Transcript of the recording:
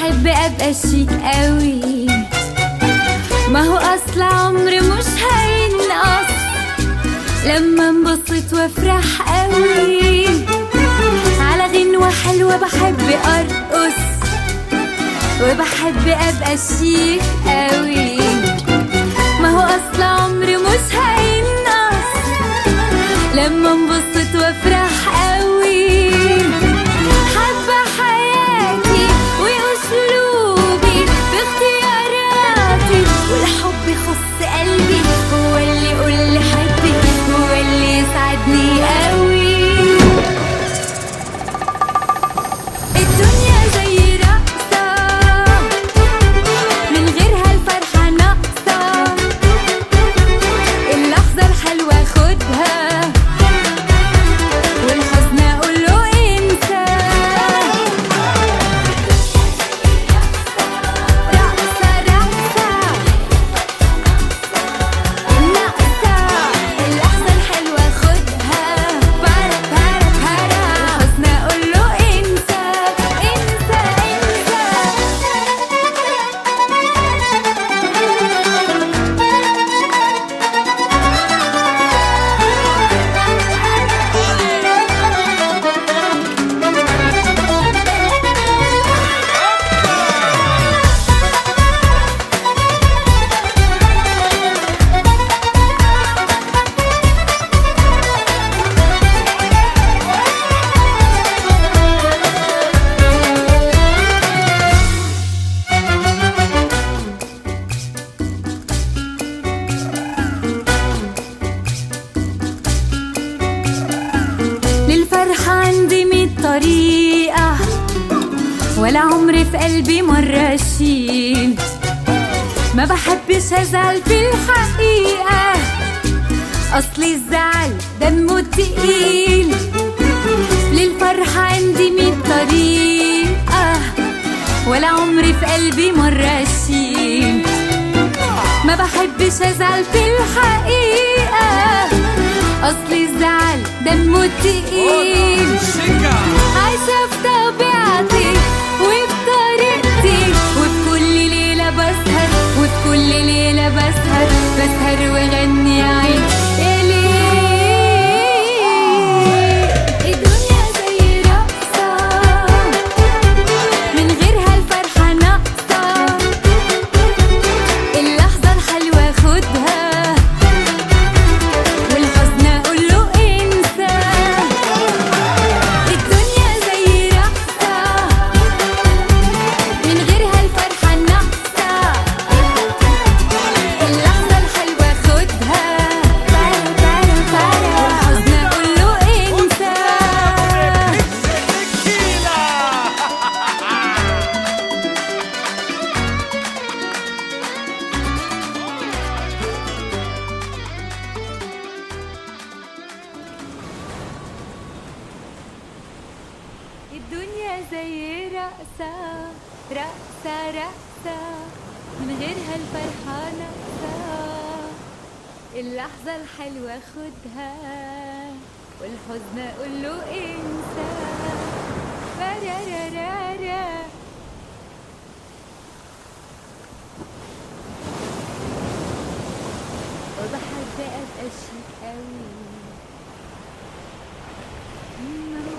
وبحب ابقى شيك قوي ما هو اصل عمري مش هينقص لما انبسط وافرح قوي على غنوة حلوة بحب ارقص وبحب ابقى شيك قوي ما هو اصل عمري مش هينقص لما انبسط وافرح قوي حابة حياتي واسلوبي باختياراتي والحب يخص قلبي هو اللي يقول لي حبي هو اللي يسعدني قوي الدنيا زي رقصة من غيرها الفرحة ناقصة اللحظة الحلوة خدها والحزن أقول له انسى رقصة رقصة ناقصة اللحظة الحلوة خدها بارا بارا بارا الحزن أقول له انسى انسى للفرحة عندي مية طريقة ولا عمري في قلبي مرة أشيل ما بحبش أزعل في الحقيقة أصلي الزعل دمه تقيل للفرحة عندي مية طريقة ولا عمري في قلبي مرة أشيل ما بحبش أزعل في الحقيقة أصلي الزعل دمه تقيل عايشة في طبيعتي وبطريقتي وفي كل ليلة بسهر وفي كل ليلة بسهر بسهر واغني عين الدنيا زي رقصة من غيرها الفرحة ناقصة اللحظة الحلوة خدها والحزن أقول له انسى الدنيا زي رقصة من غيرها الفرحة ناقصة اللحظة الحلوة خدها بارا بارا بارا والحزن أقول له انسى الدنيا زي رقصة رقصة رقصة من غيرها الفرحة ناقصة اللحظة الحلوة خدها والحزن أقول له انسى برارارارا وبحب أبقى شيك قوي